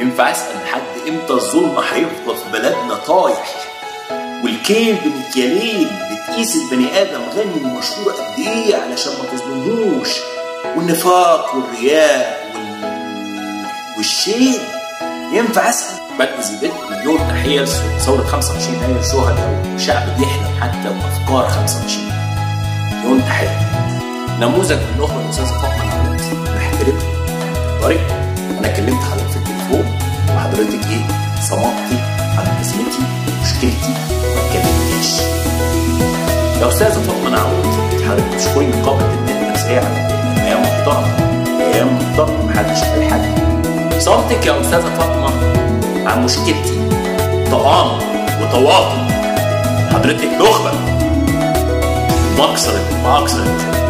ينفع اسال لحد امتى الظلم هيفضل في بلدنا طايح والكيل بمكيالين بتقيس البني ادم غني ومشهور قد ايه علشان ما تظلموش والنفاق والرياء وال... والشيء ينفع اسال بدء زيبت مليون تحيه لثوره 25 يناير الشهداء والشعب بيحلم حتى بافكار 25 مليون تحيه نموذج من الاخوه الاستاذه فاطمه العوض نحترمها طريق انا كلمت حضرتك في التليفون وحضرتك ايه صمتي عن ازمتي ومشكلتي ما اتكلمتيش يا استاذه فاطمه نعود حضرتك تشكري نقابه النادي النفسيه على ايام محترمه ايام محترمه محدش قال حاجه صمتك يا استاذه فاطمه عن مشكلتي طعام وتواطؤ حضرتك نخبه مكسر مكسر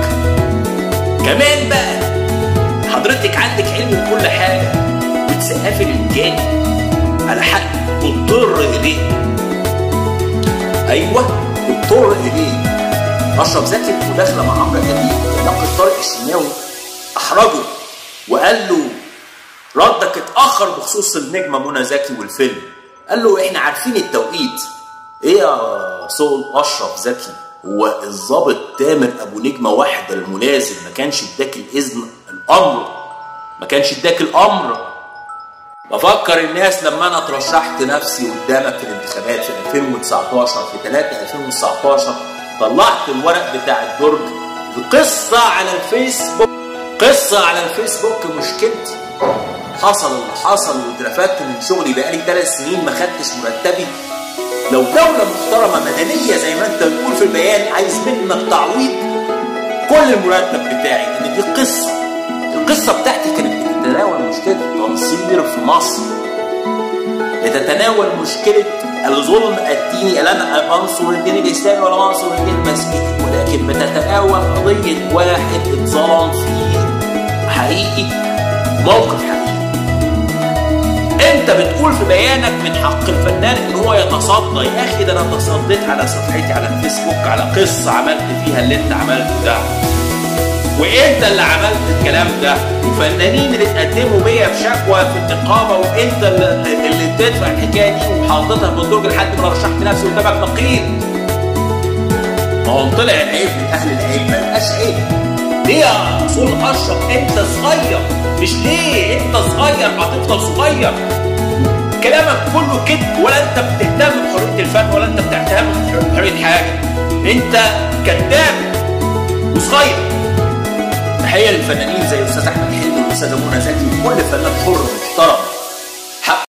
كمان بقى حضرتك عندك علم بكل حاجه وتسقفي للجاني على حق تضطر اليه ايوه تضطر اليه اشرف زكي مداخله مع عمرو اديب ناقد طارق الشناوي احرجه وقال له ردك اتاخر بخصوص النجمه منى زكي والفيلم قال له احنا عارفين التوقيت ايه يا صول اشرف زكي هو الضابط تامر ابو نجمه واحد الملازم ما كانش اداك الاذن الامر ما كانش اداك الامر بفكر الناس لما انا ترشحت نفسي قدامك في الانتخابات في 2019 في 3 2019 طلعت الورق بتاع الدرج بقصه على الفيسبوك قصه على الفيسبوك مشكلتي حصل اللي حصل واترفدت من شغلي بقالي ثلاث سنين ما خدتش مرتبي لو دولة محترمة مدنية زي ما انت بتقول في البيان عايز منك تعويض كل المرتب بتاعي ان دي قصة القصة بتاعتي كانت بتتناول مشكلة التنصير في مصر بتتناول مشكلة الظلم الديني لا انا بنصر الدين الاسلامي ولا بنصر الدين المسيحي ولكن بتتناول قضية واحد اتظلم فيه حقيقي موقف حقيقي انت بتقول في بيانك من حق الفنان ان هو يتصدى يا اخي ده انا تصديت على صفحتي على الفيسبوك على قصه عملت فيها اللي انت عملته ده وانت اللي عملت الكلام ده وفنانين اللي اتقدموا بيا بشكوى في النقابه وانت اللي, اللي بتدفع الحكايه دي وحاططها في الدرج لحد ما رشحت نفسي قدامك نقيض ما هو طلع العيب من اهل العيب ما يبقاش عيب ليه يا اصول اشرف انت صغير مش ليه انت صغير هتفضل صغير كلامك كله كذب ولا انت بتهتم بحريه الفن ولا انت بتهتم بحريه حاجه انت كذاب وصغير تحيه للفنانين زي الاستاذ احمد حلمي والاستاذه منى زكي وكل فنان حر محترم